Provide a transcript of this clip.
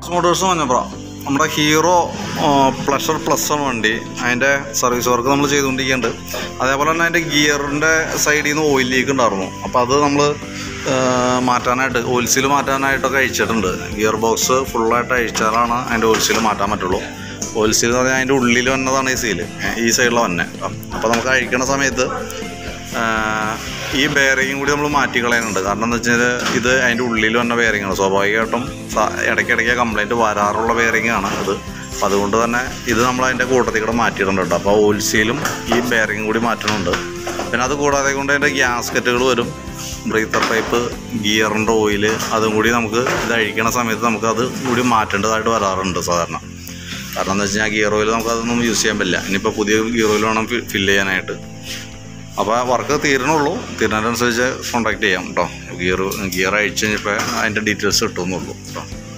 Motors Manjapra നമ്മുടെ hero pleasure plus ആണ് വണ്ടി അതിൻ്റെ സർവീസ് വർക്ക് നമ്മൾ ചെയ്തുകൊണ്ടിരിക്കുന്നുണ്ട് അതേപോലെ തന്നെ അതിൻ്റെ ഗിയറിൻ്റെ സൈഡിൽ നിന്ന് ഓയിൽ ലീക്ക് ഉണ്ടായിരുന്നു അപ്പോൾ അത് നമ്മൾ മാറ്റാനായിട്ട് ഓയിൽ സീൽ മാറ്റാനായിട്ടൊക്കെ അഴിച്ചിട്ടുണ്ട് ഗിയർ ബോക്സ് ഫുള്ളായിട്ട് അഴിച്ചാലാണ് അതിൻ്റെ ഓയിൽ സീൽ മാറ്റാൻ പറ്റുള്ളൂ ഓയിൽ സീൽ എന്ന് പറഞ്ഞാൽ അതിൻ്റെ ഉള്ളിൽ വന്നതാണ് ഈ സീല് ഈ സൈഡിലെ വന്നെ അപ്പോൾ നമുക്ക് അഴിക്കണ സമയത്ത് ആഹ് ഈ ബെയറിങ്ങും കൂടി നമ്മൾ മാറ്റി കളയാനുണ്ട് കാരണം എന്താ വെച്ചാൽ ഇത് അതിൻ്റെ ഉള്ളിൽ വന്ന ബെയറിങ്ങാണ് സ്വാഭാവികമായിട്ടും സ- ഇടയ്ക്കിടയ്ക്ക് കംപ്ലൈൻറ്റ് വരാറുള്ള ബെയറിങ്ങാണ് ഇത് അപ്പോൾ അതുകൊണ്ട് തന്നെ ഇത് നമ്മൾ അതിൻ്റെ കൂട്ടത്തിൽ കൂടെ മാറ്റിയിടുന്നുണ്ട് അപ്പോൾ ഓയിൽസീലും ഈ ബെയറിങ്ങും കൂടി മാറ്റുന്നുണ്ട് പിന്നെ അത് കൂടാതെ കൊണ്ട് അതിൻ്റെ ഗ്യാസ്കറ്റുകൾ വരും ബ്രീത്തർ പൈപ്പ് ഗിയറിൻ്റെ ഓയിൽ അതും കൂടി നമുക്ക് ഇത് അഴിക്കണ സമയത്ത് നമുക്ക് അത് കൂടി മാറ്റേണ്ടതായിട്ട് വരാറുണ്ട് സാധാരണ കാരണം എന്താ വെച്ച് കഴിഞ്ഞാൽ ഗിയർ ഓയിൽ നമുക്ക് അതൊന്നും യൂസ് ചെയ്യാൻ പറ്റില്ല ഇനിയിപ്പോൾ പുതിയ ഗിയർ ഓയിൽ വേണം ഫില്ല് ചെയ്യാനായിട്ട് അപ്പോൾ വർക്ക് തീരണുള്ളൂ തീരുന്നതിനനുസരിച്ച് കോണ്ടാക്ട് ചെയ്യാം കേട്ടോ ഗിയർ ഗിയർ അഴിച്ച് കഴിഞ്ഞപ്പോൾ അതിൻ്റെ ഡീറ്റെയിൽസ് കിട്ടുമെന്നുള്ളൂ കേട്ടോ